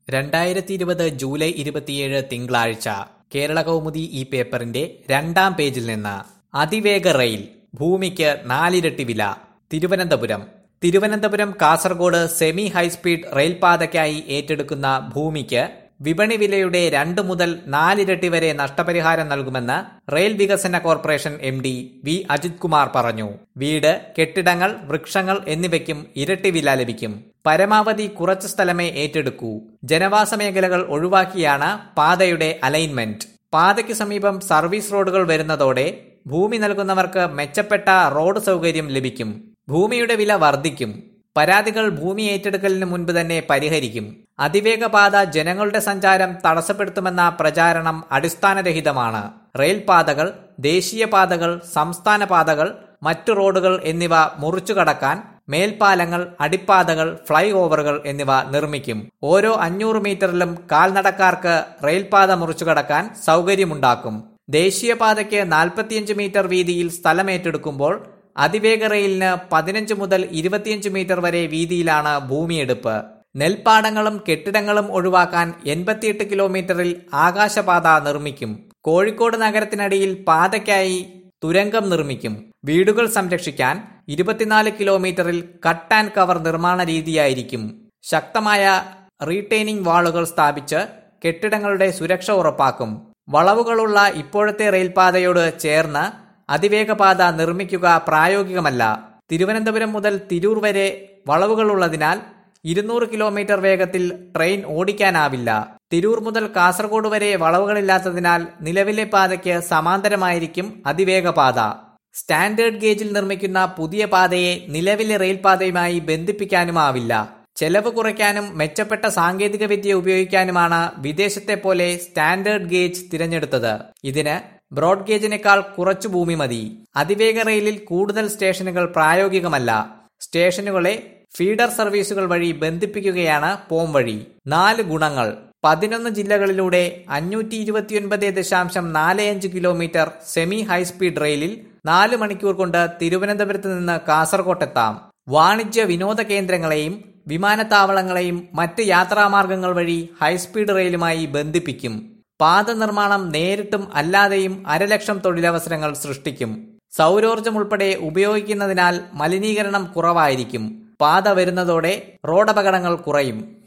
രണ്ടായിരത്തി ഇരുപത് ജൂലൈ ഇരുപത്തിയേഴ് തിങ്കളാഴ്ച കേരള കൗമുദി ഈ പേപ്പറിന്റെ രണ്ടാം പേജിൽ നിന്ന് അതിവേഗ റെയിൽ ഭൂമിക്ക് നാലിരട്ടി വില തിരുവനന്തപുരം തിരുവനന്തപുരം കാസർഗോഡ് സെമി ഹൈസ്പീഡ് റെയിൽപാതയ്ക്കായി ഏറ്റെടുക്കുന്ന ഭൂമിക്ക് വിപണി വിലയുടെ രണ്ട് മുതൽ നാലിരട്ടി വരെ നഷ്ടപരിഹാരം നൽകുമെന്ന് റെയിൽ വികസന corporation MD V Ajith Kumar പറഞ്ഞു വീട് കെട്ടിടങ്ങൾ വൃക്ഷങ്ങൾ എന്നിവയ്ക്കും ഇരട്ടി വില ലഭിക്കും പരമാവധി കുറച്ച് സ്ഥലമേ ഏറ്റെടുക്കൂ ജനവാസ മേഖലകൾ ഒഴിവാക്കിയാണ് പാതയുടെ അലൈൻമെന്റ് പാതയ്ക്ക് സമീപം സർവീസ് റോഡുകൾ വരുന്നതോടെ ഭൂമി നൽകുന്നവർക്ക് മെച്ചപ്പെട്ട റോഡ് സൗകര്യം ലഭിക്കും ഭൂമിയുടെ വില വർദ്ധിക്കും പരാതികൾ ഭൂമി ഏറ്റെടുക്കലിന് മുൻപ് തന്നെ പരിഹരിക്കും അതിവേഗ പാത ജനങ്ങളുടെ സഞ്ചാരം തടസ്സപ്പെടുത്തുമെന്ന പ്രചാരണം അടിസ്ഥാനരഹിതമാണ് റെയിൽ പാതകൾ ദേശീയ പാതകൾ സംസ്ഥാന പാതകൾ മറ്റു റോഡുകൾ എന്നിവ മുറിച്ചു കടക്കാൻ മേൽപ്പാലങ്ങൾ അടിപ്പാതകൾ ഫ്ലൈ ഓവറുകൾ എന്നിവ നിർമ്മിക്കും ഓരോ അഞ്ഞൂറ് മീറ്ററിലും കാൽനടക്കാർക്ക് റെയിൽപാത മുറിച്ചു കടക്കാൻ സൗകര്യമുണ്ടാക്കും ദേശീയപാതയ്ക്ക് നാൽപ്പത്തിയഞ്ച് മീറ്റർ വീതിയിൽ സ്ഥലം ഏറ്റെടുക്കുമ്പോൾ അതിവേഗ റെയിലിന് പതിനഞ്ച് മുതൽ ഇരുപത്തിയഞ്ച് മീറ്റർ വരെ വീതിയിലാണ് ഭൂമിയെടുപ്പ് നെൽപ്പാടങ്ങളും കെട്ടിടങ്ങളും ഒഴിവാക്കാൻ എൺപത്തിയെട്ട് കിലോമീറ്ററിൽ ആകാശപാത നിർമ്മിക്കും കോഴിക്കോട് നഗരത്തിനടിയിൽ പാതയ്ക്കായി തുരങ്കം നിർമ്മിക്കും വീടുകൾ സംരക്ഷിക്കാൻ ഇരുപത്തിനാല് കിലോമീറ്ററിൽ കട്ട് ആൻഡ് കവർ നിർമ്മാണ രീതിയായിരിക്കും ശക്തമായ റീറ്റെയിനിംഗ് വാളുകൾ സ്ഥാപിച്ച് കെട്ടിടങ്ങളുടെ സുരക്ഷ ഉറപ്പാക്കും വളവുകളുള്ള ഇപ്പോഴത്തെ റെയിൽപാതയോട് ചേർന്ന് അതിവേഗപാത നിർമ്മിക്കുക പ്രായോഗികമല്ല തിരുവനന്തപുരം മുതൽ തിരൂർ വരെ വളവുകളുള്ളതിനാൽ ഇരുന്നൂറ് കിലോമീറ്റർ വേഗത്തിൽ ട്രെയിൻ ഓടിക്കാനാവില്ല തിരൂർ മുതൽ കാസർഗോഡ് വരെ വളവുകളില്ലാത്തതിനാൽ നിലവിലെ പാതയ്ക്ക് സമാന്തരമായിരിക്കും അതിവേഗപാത സ്റ്റാൻഡേർഡ് ഗേജിൽ നിർമ്മിക്കുന്ന പുതിയ പാതയെ നിലവിലെ റെയിൽപാതയുമായി ബന്ധിപ്പിക്കാനുമാവില്ല ചെലവ് കുറയ്ക്കാനും മെച്ചപ്പെട്ട സാങ്കേതികവിദ്യ ഉപയോഗിക്കാനുമാണ് വിദേശത്തെ പോലെ സ്റ്റാൻഡേർഡ് ഗേജ് തിരഞ്ഞെടുത്തത് ഇതിന് ബ്രോഡ് ഗേജിനേക്കാൾ കുറച്ചു ഭൂമി മതി അതിവേഗ റെയിലിൽ കൂടുതൽ സ്റ്റേഷനുകൾ പ്രായോഗികമല്ല സ്റ്റേഷനുകളെ ഫീഡർ സർവീസുകൾ വഴി ബന്ധിപ്പിക്കുകയാണ് പോം വഴി നാല് ഗുണങ്ങൾ പതിനൊന്ന് ജില്ലകളിലൂടെ അഞ്ഞൂറ്റി ഇരുപത്തിയൊൻപത് ദശാംശം നാല് അഞ്ച് കിലോമീറ്റർ സെമി ഹൈസ്പീഡ് റെയിലിൽ നാല് മണിക്കൂർ കൊണ്ട് തിരുവനന്തപുരത്ത് നിന്ന് കാസർകോട്ടെത്താം വാണിജ്യ വിനോദ കേന്ദ്രങ്ങളെയും വിമാനത്താവളങ്ങളെയും മറ്റ് യാത്രാമാർഗങ്ങൾ വഴി ഹൈസ്പീഡ് റെയിലുമായി ബന്ധിപ്പിക്കും പാത നിർമ്മാണം നേരിട്ടും അല്ലാതെയും അരലക്ഷം തൊഴിലവസരങ്ങൾ സൃഷ്ടിക്കും സൗരോർജ്ജം ഉൾപ്പെടെ ഉപയോഗിക്കുന്നതിനാൽ മലിനീകരണം കുറവായിരിക്കും പാത വരുന്നതോടെ റോഡപകടങ്ങൾ കുറയും